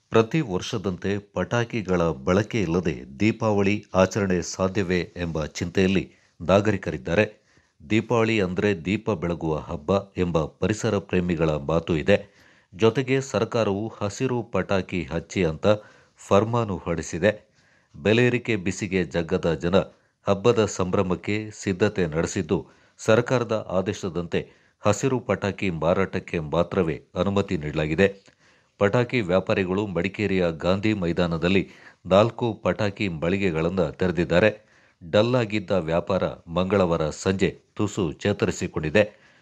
ಪ್ರತಿ ವರ್ಷದಂತೆ ಪಟಾಕಿಗಳ ಬಳಕೆ ಇಲ್ಲದೆ ದೀಪಾವಳಿ ಆಚರಣೆ ಸಾಧ್ಯವೇ ಎಂಬ ಚಿಂತೆಯಲ್ಲಿ ನಾಗರಿಕರಿದ್ದಾರೆ ದೀಪಾವಳಿ ಅಂದರೆ ದೀಪ ಬೆಳಗುವ ಹಬ್ಬ ಎಂಬ ಪರಿಸರ ಪ್ರೇಮಿಗಳ ಮಾತು ಇದೆ ಜೊತೆಗೆ ಸರ್ಕಾರವು ಹಸಿರು ಪಟಾಕಿ ಹಚ್ಚಿ ಅಂತ ಫರ್ಮಾನು ಹೊರಡಿಸಿದೆ ಬೆಲೇರಿಕೆ ಬಿಸಿಗೆ ಜಗ್ಗದ ಜನ ಹಬ್ಬದ ಸಂಭ್ರಮಕ್ಕೆ ಸಿದ್ಧತೆ ನಡೆಸಿದ್ದು ಸರ್ಕಾರದ ಆದೇಶದಂತೆ ಹಸಿರು ಪಟಾಕಿ ಮಾರಾಟಕ್ಕೆ ಮಾತ್ರವೇ ಅನುಮತಿ ನೀಡಲಾಗಿದೆ ಪಟಾಕಿ ವ್ಯಾಪಾರಿಗಳು ಮಡಿಕೇರಿಯ ಗಾಂಧಿ ಮೈದಾನದಲ್ಲಿ ನಾಲ್ಕು ಪಟಾಕಿ ಮಳಿಗೆಗಳನ್ನು ತೆರೆದಿದ್ದಾರೆ ಡಲ್ ಆಗಿದ್ದ ವ್ಯಾಪಾರ ಮಂಗಳವಾರ ಸಂಜೆ ತುಸು ಚೇತರಿಸಿಕೊಂಡಿದೆ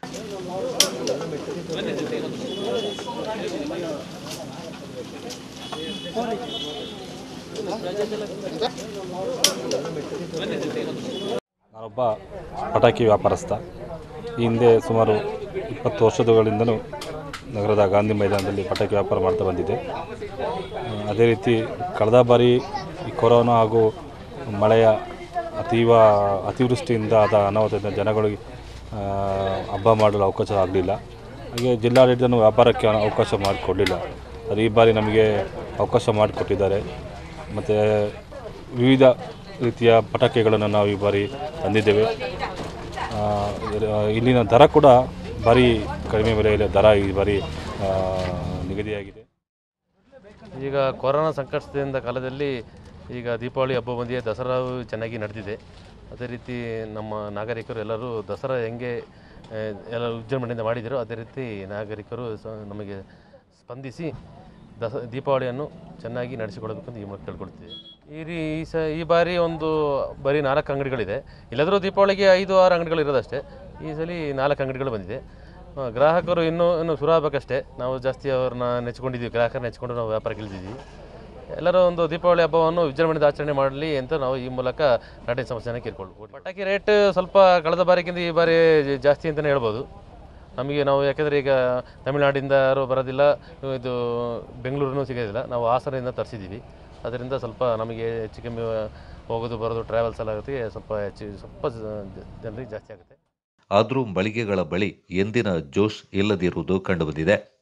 ನಾನೊಬ್ಬ ಪಟಾಕಿ ವ್ಯಾಪಾರಸ್ಥ ಈ ಹಿಂದೆ ಸುಮಾರು ಇಪ್ಪತ್ತು ವರ್ಷಗಳಿಂದಲೂ ನಗರದ ಗಾಂಧಿ ಮೈದಾನದಲ್ಲಿ ಪಟಾಕಿ ವ್ಯಾಪಾರ ಮಾಡ್ತಾ ಬಂದಿದ್ದೆ ಆ, ಅದೇ ರೀತಿ ಕಳೆದ ಬಾರಿ ಈ ಕೊರೋನಾ ಹಾಗೂ ಮಳೆಯ ಅತೀವ ಅತಿವೃಷ್ಟಿಯಿಂದ ಆದ ಅನಾಹುತದಿಂದ ಜನಗಳಿಗೆ ಆ, ಹಬ್ಬ ಮಾಡಲು ಅವಕಾಶ ಆಗಲಿಲ್ಲ ಹಾಗೆ ಜಿಲ್ಲಾಡಳಿತನೂ ವ್ಯಾಪಾರಕ್ಕೆ ಅವಕಾಶ ಮಾಡಿಕೊಡಲಿಲ್ಲ ಅದು ಈ ಬಾರಿ ನಮಗೆ ಅವಕಾಶ ಮಾಡಿಕೊಟ್ಟಿದ್ದಾರೆ ಮತ್ತು ವಿವಿಧ ರೀತಿಯ ಪಟಾಕಿಗಳನ್ನು ನಾವು ಈ ಬಾರಿ ತಂದಿದ್ದೇವೆ ಆ, ಇರ- ಇಲ್ಲಿನ ದರ ಕೂಡ ಭಾರಿ ಕಡಿಮೆ ಬೆಲೆಯಲ್ಲಿ ದರ ಈ ಬಾರಿ ಆ, ನಿಗದಿಯಾಗಿದೆ ಈಗ ಕೊರೋನಾ ಸಂಕಷ್ಟದಿಂದ ಕಾಲದಲ್ಲಿ ಈಗ ದೀಪಾವಳಿ ಹಬ್ಬ ಬಂದಿದೆ ದಸರಾವು ಚೆನ್ನಾಗಿ ನಡೆದಿದೆ ಅದೇ ರೀತಿ ನಮ್ಮ ನಾಗರಿಕರು ಎಲ್ಲರೂ ದಸರಾ ಹೆಂಗೆ ಆ, ಎಲ್ಲ ವಿಜೃಂಭಣೆಯಿಂದ ಮಾಡಿದರೋ ಅದೇ ರೀತಿ ನಾಗರಿಕರು ಸ ನಮಗೆ ಸ್ಪಂದಿಸಿ ದಸ ದೀಪಾವಳಿಯನ್ನು ಚೆನ್ನಾಗಿ ನಡೆಸಿಕೊಡಬೇಕಂತ ಈ ಮೂಲಕ ಕೇಳ್ಕೊಳ್ತೀವಿ ಈ ರೀ ಈ ಸ ಈ ಬಾರಿ ಒಂದು ಬರೀ ನಾಲ್ಕು ಅಂಗಡಿಗಳಿದೆ ಇಲ್ಲದರೂ ದೀಪಾವಳಿಗೆ ಐದು ಆರು ಅಂಗಡಿಗಳು ಇರೋದಷ್ಟೇ ಈ ಸಲ ನಾಲ್ಕು ಅಂಗಡಿಗಳು ಬಂದಿದೆ ಆ, ಗ್ರಾಹಕರು ಇನ್ನೂ ಇನ್ನೂ ಶುರು ಆಗಬೇಕಷ್ಟೇ ನಾವು ಜಾಸ್ತಿ ಅವ್ರನ್ನ ನೆಚ್ಕೊಂಡಿದ್ದೀವಿ ಗ್ರಾಹಕರನ್ನ ನೆಚ್ಕೊಂಡು ನಾವು ವ್ಯಾಪಾರಕ್ಕೆ ಇಳಿದಿದ್ದೀವಿ ಎಲ್ಲರೂ ಒಂದು ದೀಪಾವಳಿ ಹಬ್ಬವನ್ನು ವಿಜೃಂಭಣೆಯಿಂದ ಆಚರಣೆ ಮಾಡಲಿ ಅಂತ ನಾವು ಈ ಮೂಲಕ ನಾಟಿನ ಸಮಸ್ಯೆನ ಕೇಳ್ಕೊಳ್ಬೋದು ಪಟಾಕಿ ರೇಟ್ ಸ್ವಲ್ಪ ಕಳೆದ ಬಾರಿಗಿಂತ ಈ ಬಾರಿ ಜ- ಜಾಸ್ತಿ ಅಂತಲೇ ಹೇಳ್ಬೋದು ನಮಗೆ ನಾವು ಯಾಕೆಂದರೆ ಈಗ ತಮಿಳುನಾಡಿಂದ ಯಾರು ಬರೋದಿಲ್ಲ ಇದು ಬೆಂಗಳೂರಿನೂ ಸಿಗೋದಿಲ್ಲ ನಾವು ಹಾಸನದಿಂದ ತರಿಸಿದ್ದೀವಿ ಅದರಿಂದ ಸ್ವಲ್ಪ ನಮಗೆ ಹೆಚ್ಚು ಕಮ್ಮಿ ಹೋಗೋದು ಬರೋದು ಟ್ರಾವೆಲ್ಸ್ ಎಲ್ಲ ಆಗುತ್ತೆ ಸ್ವಲ್ಪ ಹೆಚ್ಚು ಸ್ವಲ್ಪ ಜ- ಜನರಿಗೆ ಜಾಸ್ತಿ ಆಗುತ್ತೆ ಆದರೂ ಮಳಿಗೆಗಳ ಬಳಿ ಎಂದಿನ ಜೋಶ್ ಇಲ್ಲದಿರುವುದು ಕಂಡುಬಂದಿದೆ